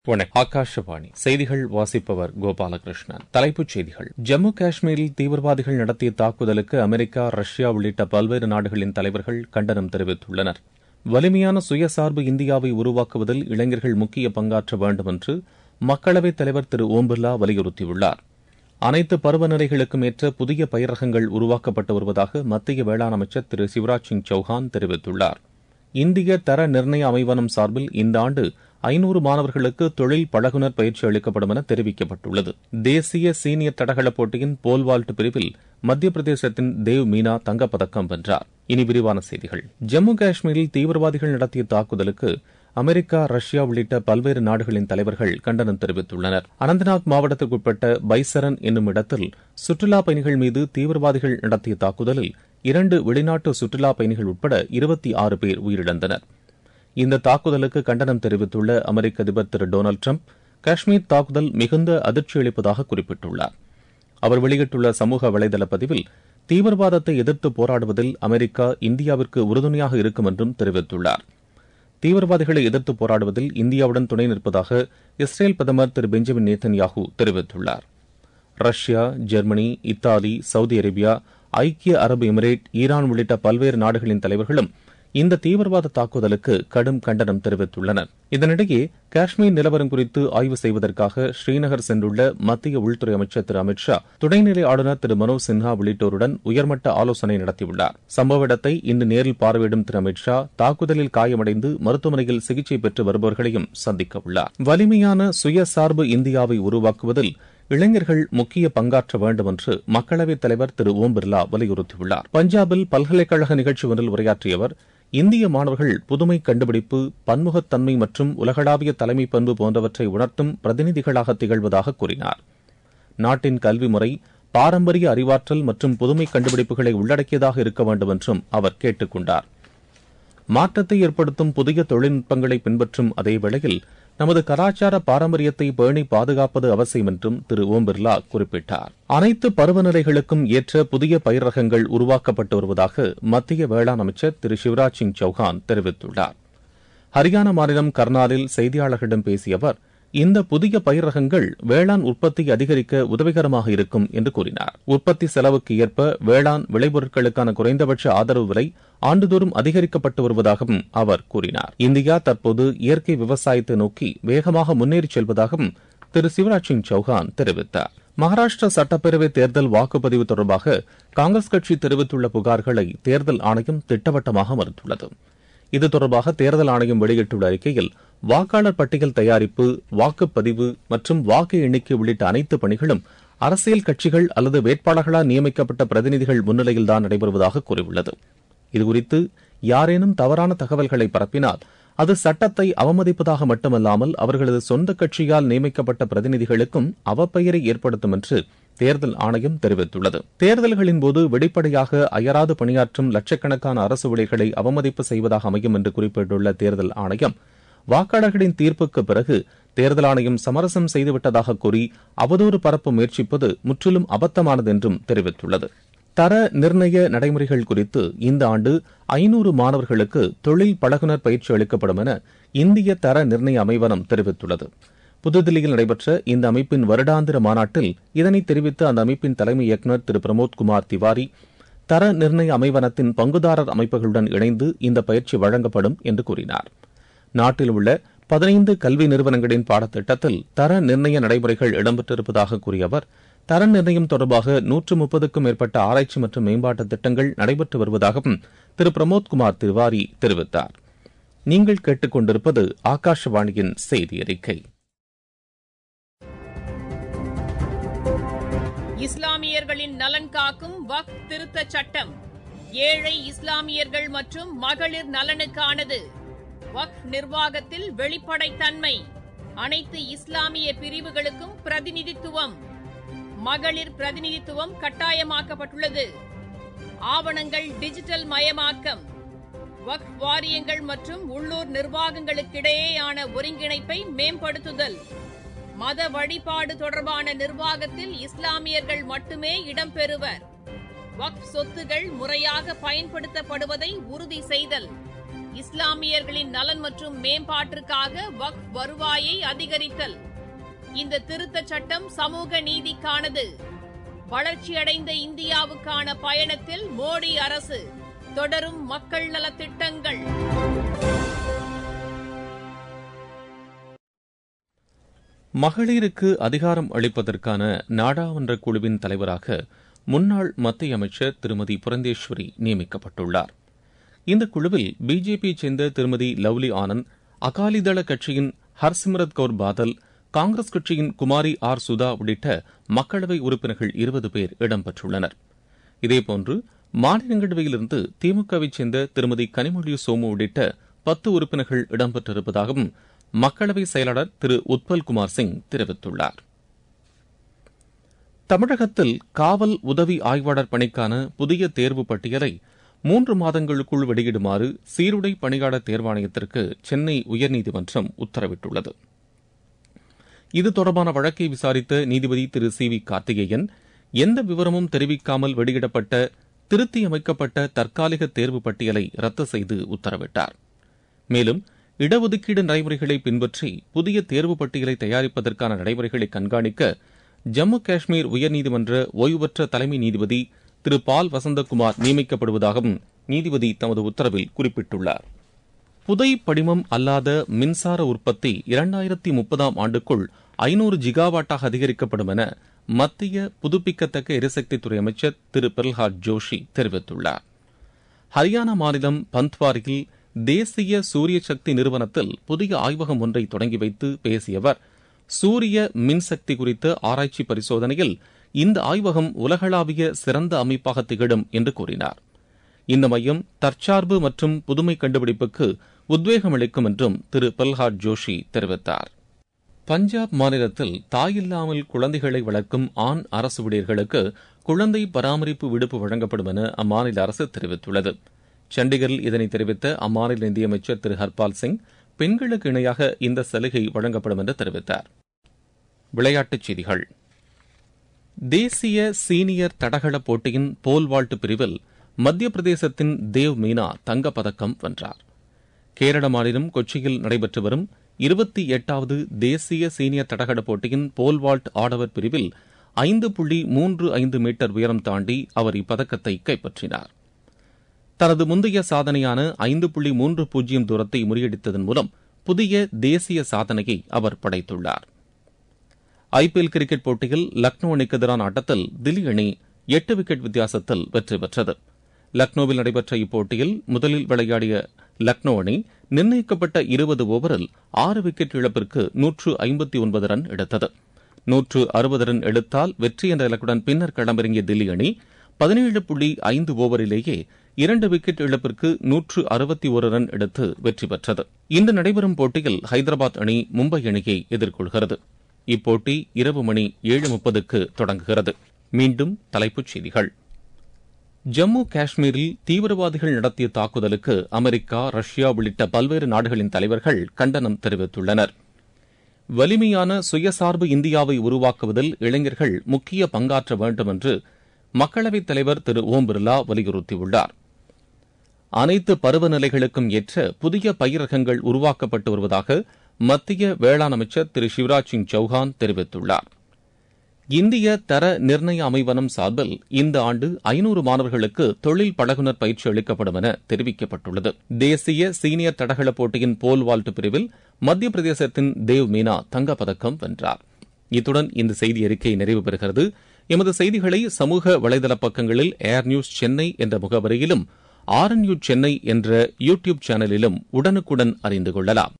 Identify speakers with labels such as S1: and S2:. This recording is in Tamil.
S1: வணக்கம் ஆகாஷவாணி செய்திகள் வாசிப்பவர் கோபாலகிருஷ்ணன் தலைப்புச் செய்திகள் ஜம்மு காஷ்மீரில் தீவிரவாதிகள் நடத்திய தாக்குதலுக்கு அமெரிக்கா ரஷ்யா உள்ளிட்ட பல்வேறு நாடுகளின் தலைவர்கள் கண்டனம் தெரிவித்துள்ளனர் வலிமையான சுயசார்பு இந்தியாவை உருவாக்குவதில் இளைஞர்கள் முக்கிய பங்காற்ற வேண்டும் என்று மக்களவைத் தலைவர் திரு ஓம் பிர்லா வலியுறுத்தியுள்ளார் அனைத்து பருவநிலைகளுக்கும் ஏற்ற புதிய பயிர் ரகங்கள் உருவாக்கப்பட்டு வருவதாக மத்திய வேளாண் அமைச்சர் திரு சிவராஜ் சிங் சௌஹான் தெரிவித்துள்ளார் இந்திய தர நிர்ணய அமைவனம் சார்பில் இந்த ஆண்டு ஐநூறு மாணவர்களுக்கு தொழில் பழகுனர் பயிற்சி அளிக்கப்படும் என தெரிவிக்கப்பட்டுள்ளது தேசிய சீனியர் தடகள போட்டியின் போல் வால்ட் பிரிவில் மத்திய பிரதேசத்தின் தேவ் மீனா தங்கப்பதக்கம் வென்றார் இனி விரிவான செய்திகள் ஜம்மு காஷ்மீரில் தீவிரவாதிகள் நடத்திய தாக்குதலுக்கு அமெரிக்கா ரஷ்யா உள்ளிட்ட பல்வேறு நாடுகளின் தலைவர்கள் கண்டனம் தெரிவித்துள்ளனர் அனந்தநாக் மாவட்டத்திற்குட்பட்ட பைசரன் என்னும் இடத்தில் சுற்றுலாப் பயணிகள் மீது தீவிரவாதிகள் நடத்திய தாக்குதலில் இரண்டு வெளிநாட்டு சுற்றுலாப் பயணிகள் உட்பட இருபத்தி ஆறு பேர் உயிரிழந்தனர் இந்த தாக்குதலுக்கு கண்டனம் தெரிவித்துள்ள அமெரிக்க அதிபர் திரு டொனால்டு டிரம்ப் காஷ்மீர் தாக்குதல் மிகுந்த அதிர்ச்சி அளிப்பதாக குறிப்பிட்டுள்ளார் அவர் வெளியிட்டுள்ள சமூக வலைதள பதிவில் தீவிரவாதத்தை எதிர்த்து போராடுவதில் அமெரிக்கா இந்தியாவிற்கு உறுதுணையாக இருக்கும் என்றும் தெரிவித்துள்ளார் தீவிரவாதிகளை எதிர்த்து போராடுவதில் இந்தியாவுடன் துணை நிற்பதாக இஸ்ரேல் பிரதமர் திரு பெஞ்சமின் நேத்தன்யாகு தெரிவித்துள்ளார் Russia Germany Italy Saudi Arabia ஐக்கிய அரபு எமிரேட் ஈரான் உள்ளிட்ட பல்வேறு நாடுகளின் தலைவர்களும் இந்த தீவிரவாத தாக்குதலுக்கு கடும் கண்டனம் தெரிவித்துள்ளனர் இதனிடையே காஷ்மீர் நிலவரம் குறித்து ஆய்வு செய்வதற்காக ஸ்ரீநகர் சென்றுள்ள மத்திய உள்துறை அமைச்சர் திரு அமித் ஷா துணைநிலை ஆளுநர் திரு மனோஜ் சின்ஹா உள்ளிட்டோருடன் உயர்மட்ட ஆலோசனை நடத்தியுள்ளார் சம்பவ இடத்தை இன்று நேரில் பார்வையிடும் திரு அமித் ஷா தாக்குதலில் காயமடைந்து மருத்துவமனையில் சிகிச்சை பெற்று வருபவர்களையும் சந்திக்க உள்ளார் வலிமையான சுயசார்பு இந்தியாவை உருவாக்குவதில் இளைஞர்கள் முக்கிய பங்காற்ற வேண்டும் என்று மக்களவைத் தலைவர் திரு ஓம் பிர்லா வலியுறுத்தியுள்ளார் பஞ்சாபில் பல்கலைக்கழக நிகழ்ச்சி ஒன்றில் உரையாற்றிய அவர் இந்திய மாணவர்கள் புதுமை கண்டுபிடிப்பு பன்முகத்தன்மை மற்றும் உலகளாவிய தலைமை பண்பு போன்றவற்றை உணர்த்தும் பிரதிநிதிகளாக திகழ்வதாக கூறினார் நாட்டின் கல்வி முறை பாரம்பரிய அறிவாற்றல் மற்றும் புதுமை கண்டுபிடிப்புகளை உள்ளடக்கியதாக இருக்க வேண்டும் என்றும் அவர் கேட்டுக் கொண்டார் மாற்றத்தை ஏற்படுத்தும் புதிய தொழில்நுட்பங்களை பின்பற்றும் அதே வேளையில் நமது கலாச்சார பாரம்பரியத்தை பேணி பாதுகாப்பது அவசியம் என்றும் திரு ஓம் பிர்லா குறிப்பிட்டார் அனைத்து பருவநிலைகளுக்கும் ஏற்ற புதிய பயிர் ரகங்கள் உருவாக்கப்பட்டு வருவதாக மத்திய வேளாண் அமைச்சர் திரு சிவராஜ் சிங் சௌஹான் தெரிவித்துள்ளார் ஹரியானா மாநிலம் கர்னாலில் செய்தியாளர்களிடம் பேசிய அவர் இந்த புதிய பயிர் ரகங்கள் வேளாண் உற்பத்தி அதிகரிக்க உதவிகரமாக இருக்கும் என்று கூறினார் உற்பத்தி செலவுக்கு ஏற்ப வேளாண் விளைபொருட்களுக்கான குறைந்தபட்ச ஆதரவு விலை ஆண்டுதோறும் அதிகரிக்கப்பட்டு வருவதாகவும் அவர் கூறினார் இந்தியா தற்போது இயற்கை விவசாயத்தை நோக்கி வேகமாக முன்னேறிச் செல்வதாகவும் திரு சிவராஜ் சிங் சௌஹான் தெரிவித்தார் மகாராஷ்டிரா சட்டப்பேரவை தேர்தல் வாக்குப்பதிவு தொடர்பாக காங்கிரஸ் கட்சி தெரிவித்துள்ள புகார்களை தேர்தல் ஆணையம் திட்டவட்டமாக மறுத்துள்ளது இது தொடர்பாக தேர்தல் ஆணையம் வெளியிட்டுள்ள அறிக்கையில் வாக்காளர் பட்டியல் தயாரிப்பு வாக்குப்பதிவு மற்றும் வாக்கு எண்ணிக்கை உள்ளிட்ட அனைத்து பணிகளும் அரசியல் கட்சிகள் அல்லது வேட்பாளர்களால் நியமிக்கப்பட்ட பிரதிநிதிகள் முன்னிலையில்தான் நடைபெறுவதாக கூறியுள்ளது இதுகுறித்து யாரேனும் தவறான தகவல்களை பரப்பினால் அது சட்டத்தை அவமதிப்பதாக மட்டுமல்லாமல் அவர்களது சொந்த கட்சியால் நியமிக்கப்பட்ட பிரதிநிதிகளுக்கும் அவப்பெயரை ஏற்படுத்தும் என்று தேர்தல் ஆணையம் தெரிவித்துள்ளது தேர்தல்களின் போது வெளிப்படையாக அயராது பணியாற்றும் லட்சக்கணக்கான அரசு ஊழியர்களை அவமதிப்பு செய்வதாக அமையும் என்று குறிப்பிட்டுள்ள தேர்தல் ஆணையம் வாக்காளர்களின் தீர்ப்புக்கு பிறகு தேர்தல் ஆணையம் சமரசம் செய்துவிட்டதாக கூறி அவதூறு பரப்ப முயற்சிப்பது முற்றிலும் அபத்தமானது என்றும் தெரிவித்துள்ளது தர நிர்ணய நடைமுறைகள் குறித்து இந்த ஆண்டு ஐநூறு மாணவர்களுக்கு தொழில் பழகுனர் பயிற்சி அளிக்கப்படும் என இந்திய தர நிர்ணய அமைவனம் தெரிவித்துள்ளது புதுதில்லியில் நடைபெற்ற இந்த அமைப்பின் வருடாந்திர மாநாட்டில் இதனை தெரிவித்த அந்த அமைப்பின் தலைமை இயக்குநர் திரு பிரமோத் குமார் திவாரி தர நிர்ணய அமைவனத்தின் பங்குதாரர் அமைப்புகளுடன் இணைந்து இந்த பயிற்சி வழங்கப்படும் என்று கூறினார் நாட்டில் உள்ள பதினைந்து கல்வி நிறுவனங்களின் பாடத்திட்டத்தில் தர நிர்ணய நடைமுறைகள் இடம்பெற்றிருப்பதாக கூறிய அவர் தர நிர்ணயம் தொடர்பாக நூற்று முப்பதுக்கும் மேற்பட்ட ஆராய்ச்சி மற்றும் மேம்பாட்டு திட்டங்கள் நடைபெற்று வருவதாகவும் திரு பிரமோத்குமார் திவாரி தெரிவித்தார் நீங்கள் கேட்டுக்கொண்டிருப்பது ஆகாஷவாணியின் செய்தி அறிக்கை
S2: இஸ்லாமியர்களின் நலன் காக்கும் வக் திருத்த சட்டம் ஏழை இஸ்லாமியர்கள் மற்றும் மகளிர் நலனுக்கானது வக் நிர்வாகத்தில் வெளிப்படைத்தன்மை அனைத்து இஸ்லாமிய பிரிவுகளுக்கும் பிரதிநிதித்துவம் மகளிர் பிரதிநிதித்துவம் கட்டாயமாக்கப்பட்டுள்ளது ஆவணங்கள் டிஜிட்டல் மயமாக்கம் வக் வாரியங்கள் மற்றும் உள்ளூர் நிர்வாகங்களுக்கிடையேயான ஒருங்கிணைப்பை மேம்படுத்துதல் மத வழிபாடு தொடர்பான நிர்வாகத்தில் இஸ்லாமியர்கள் மட்டுமே இடம்பெறுவர் வக்ஃப் சொத்துகள் முறையாக பயன்படுத்தப்படுவதை உறுதி செய்தல் இஸ்லாமியர்களின் நலன் மற்றும் மேம்பாட்டிற்காக வக்ஃப் வருவாயை அதிகரித்தல் இந்த திருத்தச் சட்டம் சமூக நீதிக்கானது வளர்ச்சியடைந்த இந்தியாவுக்கான பயணத்தில் மோடி அரசு தொடரும் மக்கள் நலத்திட்டங்கள்
S1: மகளிருக்கு அதிகாரம் அளிப்பதற்கான நாடாளுமன்ற குழுவின் தலைவராக முன்னாள் மத்திய அமைச்சர் திருமதி புரந்தேஸ்வரி நியமிக்கப்பட்டுள்ளார் இந்த குழுவில் பிஜேபியைச் சேர்ந்த திருமதி லவ்லி ஆனந்த் அகாலிதள கட்சியின் ஹர்சிம்ரத் கவுர் பாதல் காங்கிரஸ் கட்சியின் குமாரி ஆர் சுதா உள்ளிட்ட மக்களவை உறுப்பினர்கள் இருபது பேர் இடம்பெற்றுள்ளனர் இதேபோன்று மாநிலங்களவையிலிருந்து திமுகவைச் சேர்ந்த திருமதி கனிமொழி சோமு உள்ளிட்ட பத்து உறுப்பினர்கள் இடம்பெற்றிருப்பதாகவும் மக்களவை செயலாளர் திரு உத்பல் குமார் சிங் தெரிவித்துள்ளார் தமிழகத்தில் காவல் உதவி ஆய்வாளர் பணிக்கான புதிய தேர்வு பட்டியலை மூன்று மாதங்களுக்குள் வெளியிடுமாறு சீருடை பணியாளர் தேர்வாணையத்திற்கு சென்னை உயர்நீதிமன்றம் உத்தரவிட்டுள்ளது இது தொடர்பான வழக்கை விசாரித்த நீதிபதி திரு சி வி கார்த்திகேயன் எந்த விவரமும் தெரிவிக்காமல் வெளியிடப்பட்ட திருத்தியமைக்கப்பட்ட தற்காலிக தேர்வு பட்டியலை ரத்து செய்து உத்தரவிட்டார் மேலும் இடஒதுக்கீடு நடைமுறைகளை பின்பற்றி புதிய தேர்வு பட்டியலை தயாரிப்பதற்கான நடைமுறைகளை கண்காணிக்க ஜம்மு காஷ்மீர் உயர்நீதிமன்ற ஓய்வு பெற்ற தலைமை நீதிபதி திரு பால் வசந்தகுமார் நியமிக்கப்படுவதாகவும் நீதிபதி தமது உத்தரவில் குறிப்பிட்டுள்ளார் புதை படிமம் அல்லாத மின்சார உற்பத்தி இரண்டாயிரத்தி முப்பதாம் ஆண்டுக்குள் ஐநூறு ஜிகாவாட்டாக அதிகரிக்கப்படும் என மத்திய புதுப்பிக்கத்தக்க எரிசக்தித்துறை அமைச்சர் திரு பிரல்ஹாத் ஜோஷி தெரிவித்துள்ளார் ஹரியானா மாநிலம் பந்த்வாரியில் தேசிய சூரிய சக்தி நிறுவனத்தில் புதிய ஆய்வகம் ஒன்றை தொடங்கி வைத்து பேசிய அவர் சூரிய மின்சக்தி குறித்த ஆராய்ச்சி பரிசோதனையில் இந்த ஆய்வகம் உலகளாவிய சிறந்த அமைப்பாக திகழும் என்று கூறினார் இந்த மையம் தற்சார்பு மற்றும் புதுமை கண்டுபிடிப்புக்கு உத்வேகம் அளிக்கும் என்றும் திரு பிரல்ஹாத் ஜோஷி தெரிவித்தார் பஞ்சாப் மாநிலத்தில் தாயில்லாமல் குழந்தைகளை வளர்க்கும் ஆண் அரசு ஊழியர்களுக்கு குழந்தை பராமரிப்பு விடுப்பு வழங்கப்படும் என அம்மாநில அரசு தெரிவித்துள்ளது சண்டிகரில் இதனை தெரிவித்த அம்மாநில நிதியமைச்சர் திரு ஹர்பால் சிங் பெண்களுக்கு இணையாக இந்த சலுகை வழங்கப்படும் என்று தெரிவித்தார் விளையாட்டுச் செய்திகள் தேசிய சீனியர் தடகள போட்டியின் போல் வால்ட் பிரிவில் மத்திய பிரதேசத்தின் தேவ் மீனா தங்கப்பதக்கம் வென்றார் கேரள மாநிலம் கொச்சியில் நடைபெற்று வரும் இருபத்தி எட்டாவது தேசிய சீனியர் தடகள போட்டியின் போல் வால்ட் ஆடவர் பிரிவில் ஐந்து புள்ளி மூன்று ஐந்து மீட்டர் உயரம் தாண்டி அவர் இப்பதக்கத்தை கைப்பற்றினார் தனது முந்தைய சாதனையான ஐந்து புள்ளி மூன்று பூஜ்ஜியம் தூரத்தை முறியடித்ததன் மூலம் புதிய தேசிய சாதனையை அவர் படைத்துள்ளார் ஐபிஎல் கிரிக்கெட் போட்டியில் லக்னோ அணிக்கு எதிரான ஆட்டத்தில் தில்லி அணி எட்டு விக்கெட் வித்தியாசத்தில் வெற்றி பெற்றது லக்னோவில் நடைபெற்ற இப்போட்டியில் முதலில் விளையாடிய லக்னோ அணி நிர்ணயிக்கப்பட்ட இருபது ஓவரில் ஆறு விக்கெட் இழப்பிற்கு நூற்று ஐம்பத்தி ஒன்பது ரன் எடுத்தது நூற்று அறுபது ரன் எடுத்தால் வெற்றி என்ற இலக்குடன் பின்னர் களமிறங்கிய தில்லி அணி பதினேழு புள்ளி ஐந்து ஓவரிலேயே இரண்டு விக்கெட் இழப்பிற்கு நூற்று அறுபத்தி ஒரு ரன் எடுத்து வெற்றி பெற்றது இன்று நடைபெறும் போட்டியில் ஹைதராபாத் அணி மும்பை அணியை எதிர்கொள்கிறது இப்போட்டி இரவு மணி ஏழு முப்பதுக்கு தொடங்குகிறது மீண்டும் தலைப்புச் செய்திகள் ஜம்மு காஷ்மீரில் தீவிரவாதிகள் நடத்திய தாக்குதலுக்கு அமெரிக்கா ரஷ்யா உள்ளிட்ட பல்வேறு நாடுகளின் தலைவர்கள் கண்டனம் தெரிவித்துள்ளனர் வலிமையான சுயசார்பு இந்தியாவை உருவாக்குவதில் இளைஞர்கள் முக்கிய பங்காற்ற வேண்டும் என்று மக்களவைத் தலைவர் திரு ஓம் பிர்லா வலியுறுத்தியுள்ளார் அனைத்து பருவநிலைகளுக்கும் ஏற்ற புதிய பயிர் ரகங்கள் உருவாக்கப்பட்டு வருவதாக மத்திய வேளாண் அமைச்சர் திரு சிவராஜ் சிங் சௌஹான் தெரிவித்துள்ளார் இந்திய தர நிர்ணய அமைவனம் சார்பில் இந்த ஆண்டு ஐநூறு மாணவர்களுக்கு தொழில் பழகுனர் பயிற்சி அளிக்கப்படும் என தெரிவிக்கப்பட்டுள்ளது தேசிய சீனியர் தடகள போட்டியின் போல் வால்ட் பிரிவில் மத்திய பிரதேசத்தின் தேவ் மீனா தங்கப்பதக்கம் வென்றார் இத்துடன் இந்த செய்தி அறிக்கை நிறைவு பெறுகிறது எமது செய்திகளை சமூக வலைதள பக்கங்களில் ஏர் நியூஸ் சென்னை என்ற முகவரியிலும் ஆர் என் சென்னை என்ற யூ டியூப் சேனலிலும் உடனுக்குடன் அறிந்து கொள்ளலாம்